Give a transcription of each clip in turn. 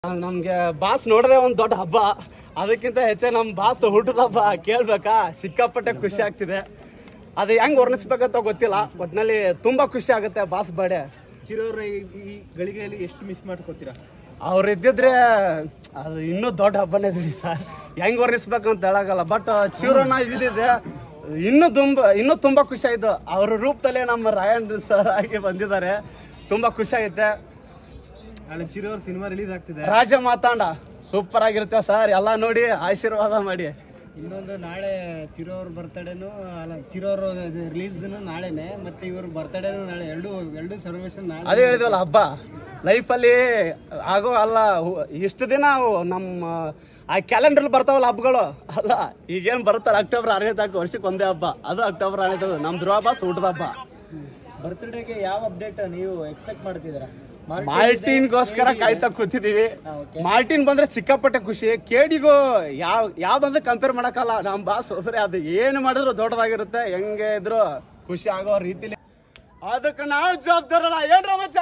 ನಮ್ಗೆ ಬಾಸ್ ನೋಡದೆ ಒಂದ್ ದೊಡ್ಡ ಹಬ್ಬ ಅದಕ್ಕಿಂತ ಹೆಚ್ಚೆ ನಮ್ ಬಾಸ್ ಹುಟ್ಟದ ಹಬ್ಬ ಕೇಳ್ಬೇಕಾ ಸಿಕ್ಕಾಪಟ್ಟೆ ಖುಷಿ ಆಗ್ತಿದೆ ಅದು ಹೆಂಗ್ ವರ್ಣಿಸ್ಬೇಕಂತ ಗೊತ್ತಿಲ್ಲ ಒಟ್ನಲ್ಲಿ ತುಂಬಾ ಖುಷಿ ಆಗುತ್ತೆ ಬಾಸ್ ಬರ್ಡೆ ಚಿರೋರ್ ಈ ಗಳಿಗೆಯಲ್ಲಿ ಎಷ್ಟು ಮಿಸ್ ಮಾಡ್ಕೋತೀರಾ ಅವ್ರು ಇದ್ದಿದ್ರೆ ಅದು ಇನ್ನೂ ದೊಡ್ಡ ಹಬ್ಬನೇ ಬಿಡಿ ಸರ್ ಹೆಂಗ್ ವರ್ಣಿಸ್ಬೇಕಂತ ಹೇಳಾಗಲ್ಲ ಬಟ್ ಚಿರೋನ ಇದ್ದಿದೆ ಇನ್ನೂ ತುಂಬ ಇನ್ನೂ ತುಂಬಾ ಖುಷಿ ಆಯ್ತು ಅವ್ರ ರೂಪದಲ್ಲೇ ನಮ್ಮ ರಾಯಣ್ ಸರ್ ಆಗಿ ಬಂದಿದ್ದಾರೆ ತುಂಬಾ ಖುಷಿ ಆಗೈತೆ ನಾಳೆ ಚಿರೋರ್ ಸಿನಿಮಾ ರಿಲೀಸ್ ಆಗ್ತಿದೆ ರಾಜ ಮಾತಾಂಡ ಸೂಪರ್ ಆಗಿರುತ್ತೆ ಸರ್ ಎಲ್ಲ ನೋಡಿ ಆಶೀರ್ವಾದ ಮಾಡಿ ಇನ್ನೊಂದು ನಾಳೆ ಚಿರೋರ್ ಬರ್ತಡೇನು ಅಲ್ಲ ಚಿರೋರ್ ರಿಲೀಸ್ ನಾಳೆನೆ ಮತ್ತೆ ಇವ್ರ ಬರ್ತಡೇನು ನಾಳೆ ಎರಡು ಎರಡು ಸೆಲೆಬ್ರೇಷನ್ ನಾಳೆ ಅದೇ ಹೇಳಿದ್ವಲ್ಲ ಹಬ್ಬ ಲೈಫಲ್ಲಿ ಆಗೋ ಅಲ್ಲ ಹು- ಇಷ್ಟು ದಿನ ಅವು ನಮ್ಮ ಆ ಕ್ಯಾಲೆಂಡರ್ ಬರ್ತಾವಲ್ಲ ಹಬ್ಬಗಳು ಅಲ್ಲ ಈಗೇನು ಬರುತ್ತಲ್ಲ ಅಕ್ಟೋಬರ್ ಆರನೇ ತಾರೀಕು ವರ್ಷಕ್ಕೆ ಒಂದೇ ಹಬ್ಬ ಅದು ಅಕ್ಟೋಬರ್ ಆರನೇ ತಾರೀಕು ನಮ್ಮ ಧ್ರುವ ಬಾಸ್ ಊಟದ ಹಬ್ಬ ಬರ್ತ್ಡೇಗೆ ಯಾವ ಅಪ್ಡೇಟ್ ನೀವು ಎಕ್ಸ್ಪೆಕ್ಟ್ ಮಾಡ್ತಿದ್ದೀರಾ ಮಾರ್ಟಿನ್ಗೋಸ್ಕರ ಕಾಯ್ತಾ ಕೂತಿದೀವಿ ಮಾರ್ಟಿನ್ ಬಂದ್ರೆ ಸಿಕ್ಕಾಪಟ್ಟೆ ಖುಷಿ ಕೇಡಿಗೂ ಯಾವ ಯಾವ್ದಂದ್ರೆ ಕಂಪೇರ್ ಮಾಡಕ್ಕಲ್ಲ ನಮ್ಮ ಬಾಸ್ ಹೋದ್ರೆ ಅದು ಏನು ಮಾಡಿದ್ರು ದೊಡ್ಡದಾಗಿರುತ್ತೆ ಹೆಂಗೆ ಇದ್ರು ಖುಷಿ ಆಗೋ ರೀತಿಲಿ ಅದಕ್ಕೆ ನಾವು ಜವಾಬ್ದಾರಲ್ಲ ಏನ್ರ ಮಚ್ಚ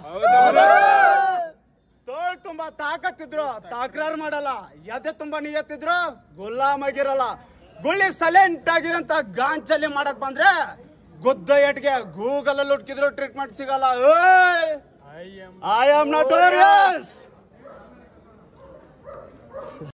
ತೋಳ್ ತುಂಬಾ ತಾಕತ್ತಿದ್ರು ತಕರಾರು ಮಾಡಲ್ಲ ಎದೆ ತುಂಬಾ ನಿಯತ್ತಿದ್ರು ಗುಲಾಮಾಗಿರಲ್ಲ ಗುಳ್ಳಿ ಸೈಲೆಂಟ್ ಆಗಿರಂತ ಗಾಂಚಲಿ ಮಾಡಕ್ ಬಂದ್ರೆ ಗುದ್ದ ಏಟ್ಗೆ ಗೂಗಲ್ ಅಲ್ಲಿ ಹುಡುಕಿದ್ರು ಟ್ರೀಟ್ಮೆಂಟ್ ಸಿಗಲ್ಲ ಐ ಆಮ್ ನಾಟೋರಿಯಸ್